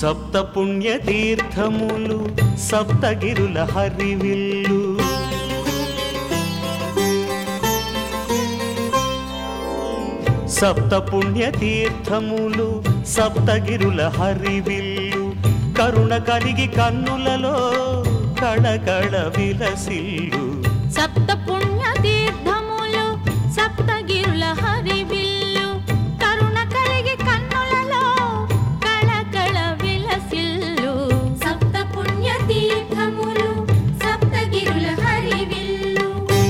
సప్త పుణ్య తీర్థములు సప్తగిరుల హరివిల్లు సప్త పుణ్య తీర్థములు సప్తగిరుల హరివిల్లు కరుణ కలిగి కన్నులలో కళకళ విలసిల్లు సప్త పుణ్య తీర్థములు సప్తగిరుల హరివిల్లు కరుణ కలిగి కన్నులలో కళకళ విలసిల్లు సప్త పుణ్య తీర్థములు సప్తగిరుల హరివిల్లు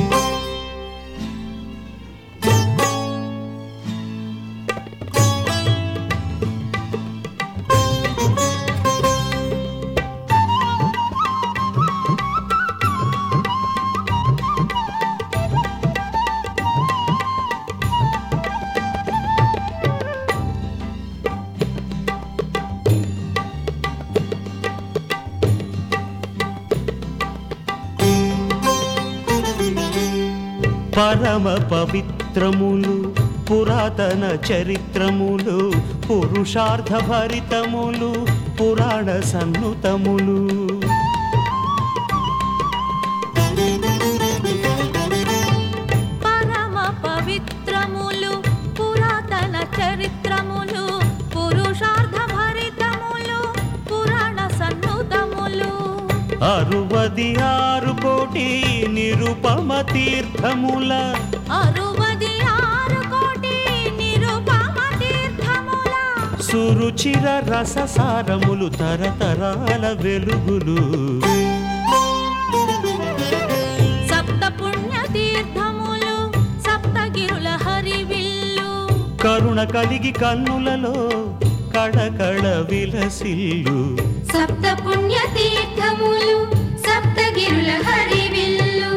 పరమ పవిత్రములు పురాతన చరిత్రములు పురుషార్థ భరితములు పురాణ సన్నుతములు పరమ పవిత్రములు పురాతన చరిత్రములు పురుషార్థ భరితములు పురాణ సన్నుతములు అరువది ఆరు కోటి నిరుపమ తీర్థముల అరువది ఆరు కోటి నిరుపమ తీర్థముల సురుచిర రససారములు తరతరాల వెలుగులు సప్త పుణ్య తీర్థములు సప్తగిరుల హరివిల్లు కరుణ కలిగి కన్నులలో కళకళ విలసిల్లు సప్త పుణ్య తీర్థములు సప్తగిరుల హరివిల్లు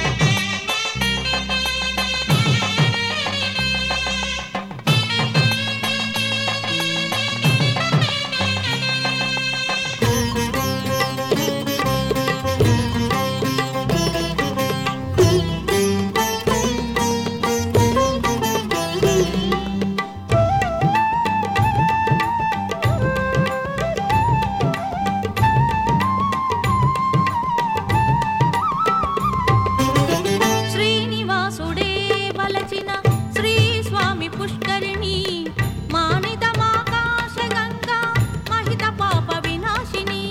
శ్రీనివాసుడే వలచిన శ్రీ స్వామి పుష్కరిణి మానితమాకాశ గంగా మహిత పాప వినాశిని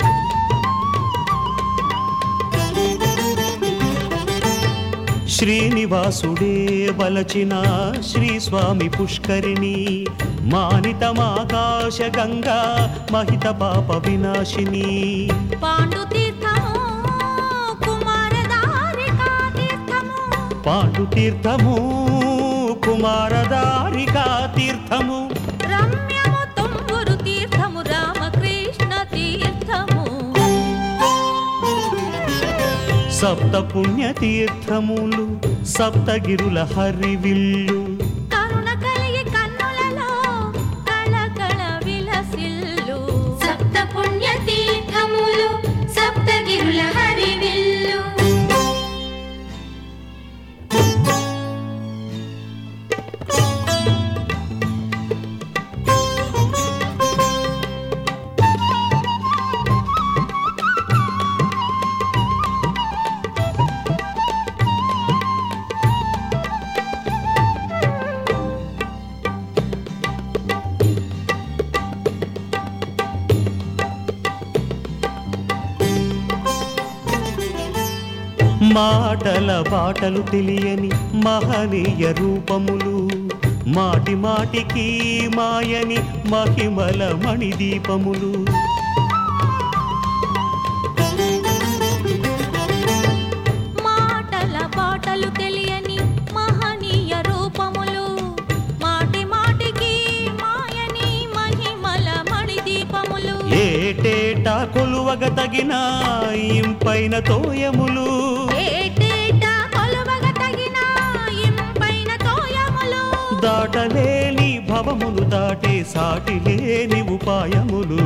శ్రీనివాసుడే వలచిన శ్రీ స్వామి పుష్కరిణి మానితమాకాశ గంగా మహిత పాప వినాశిని పాండు తీర్థము కుమారదారికా తీర్థము పాండు తీర్థము కుమారదారికా తీర్థము రమ్యము తుంగురు తీర్థము రామకృష్ణ తీర్థము సప్త పుణ్య తీర్థములు సప్తగిరుల హరివిల్లు కరుణ కలిగి కన్నులలో కళకళ విలసిల్లు సప్త పుణ్య తీర్థములు సప్తగిరుల హరివిల్లు మాటల బాటలు తెలియని మహనీయ రూపములు మాటి మాటికి మాయని మహిమల మణిదీపములు మాటల పాటలు తెలియని మహనీయ రూపములు మాటి మాటికి మాయని మహిమల మణి దీపములు ఏటేటా కొలువగ తగిన ఇంపైన తోయములు ఏటేటా కొలువగ తగిన ఇంపైన తోయములు దాటలేని భవములు దాటే సాటి లేని ఉపాయములు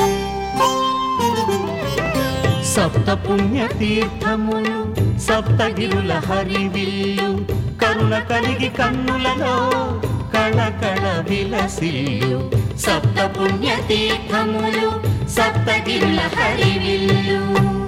సప్త పుణ్య తీర్థములు సప్తగిరుల హరివిల్లు కరుణ కలిగి కన్నులలో కళకళ విలసిల్లు సప్త పుణ్య తీర్థములు సప్తగిరుల హరివిల్లు